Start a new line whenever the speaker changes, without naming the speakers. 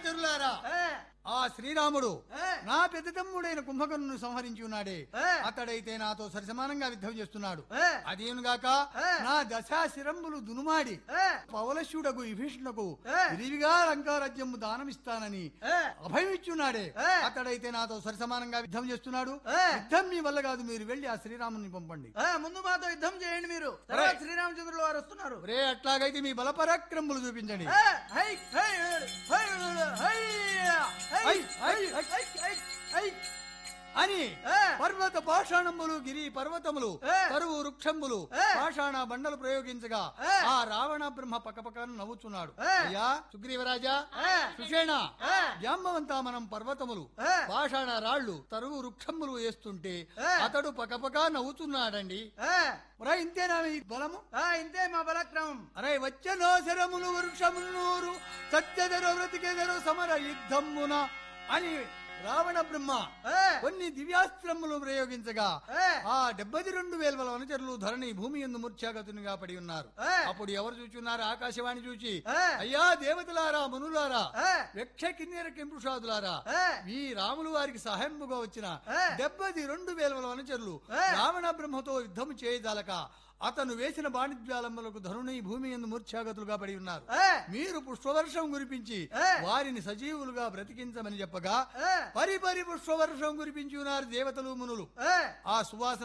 సహచరులారా
ఏ,
ఆ శ్రీరాముడు
ఏ,
నా పెద్ద తమ్ముడైన కుంభకర్ణును సంహరించి ఉన్నాడే
ఏ.
అతడైతే నాతో సరిసమానంగా యుద్ధం చేస్తున్నాడు
ఏ,
అదేనుగాక
ఏ.
నా దశాశిరంబులు దునుమాడి
ఏ,
పవలశుడకు విభీషణకు
ఏ.
విరివిగా లంకారాజ్యము దానమిస్తానని
ఏ,
అభయమిచ్చున్నాడే
ఏ.
అతడైతే నాతో సరిసమానంగా యుద్ధం చేస్తున్నాడు
ఏ.
యుద్ధం మీ వల్ల కాదు మీరు వెళ్ళి ఆ శ్రీరాముని పంపండి
ఏ, ముందు మాతో యుద్ధం చేయండి మీరు తర్వాత శ్రీరామచంద్రులు వారు వస్తున్నారు
రే అట్లాగైతే మీ బలపరాక్రమములు చూపించండి
ఏ, హై, హై, హై, హై, హై, హై, హై, హై, హై, హై.
అని
ఏ.
పర్వత పాషాణములు గిరి పర్వతములు
ఏ.
కరువు వృక్షంబులు
ఏ.
పాషాణ బండలు ప్రయోగించగా
ఏ.
ఆ రావణ బ్రహ్మ పక్కపక్కన నవ్వుచున్నాడు
ఏ.
అయ్యా సుగ్రీవరాజా
ఏ.
సుషేణ
ఏ.
జాంబవంతా మనం పర్వతములు
ఏ.
పాషాణ రాళ్లు తరువు వృక్షములు వేస్తుంటే
ఏ.
అతడు పక్కపక్క నవ్వుతున్నాడండి
ఏ,
ఒరే ఇంతేనా ఈ బలము
ఆ, ఇంతే మా బలక్రమం
అరే వచ్చనో శరములు వృక్షములు నూరు సత్యధర వ్రతికెదరు సమర యుద్ధమున అని రావణ బ్రహ్మ
ఏ,
కొన్ని దివ్యాస్త్రములు ప్రయోగించగా
ఏ,
ఆ డెబ్బై రెండు వేల వనచరులు ధరణి భూమి ఎందు మూర్ఛాగతునిగా పడి ఉన్నారు
ఏ.
అప్పుడు ఎవరు చూచున్నారు ఆకాశవాణి చూచి
ఏ.
అయ్యా దేవతలారా మునులారా
ఏ,
యక్ష కిన్నెర కింపుషాదులారా
ఏ,
ఈ రాములు వారికి సహాయముగా వచ్చిన
ఏ.
డెబ్బది రెండు వేల వనచరులు
ఏ.
రావణ బ్రహ్మతో యుద్ధము చేయజాలక అతను వేసిన బాణిజ్యాలమ్మలకు ధరుణి భూమి ఎందు మూర్ఛాగతులుగా పడి ఉన్నారు
ఏ,
మీరు పుష్పవర్షం కురిపించి
ఏ.
వారిని సజీవులుగా బ్రతికించమని చెప్పగా
ఏ,
పరిపరి పుష్పవర్షం కురిపించి ఉన్నారు దేవతలు మునులు
ఏ.
ఆ సువాసన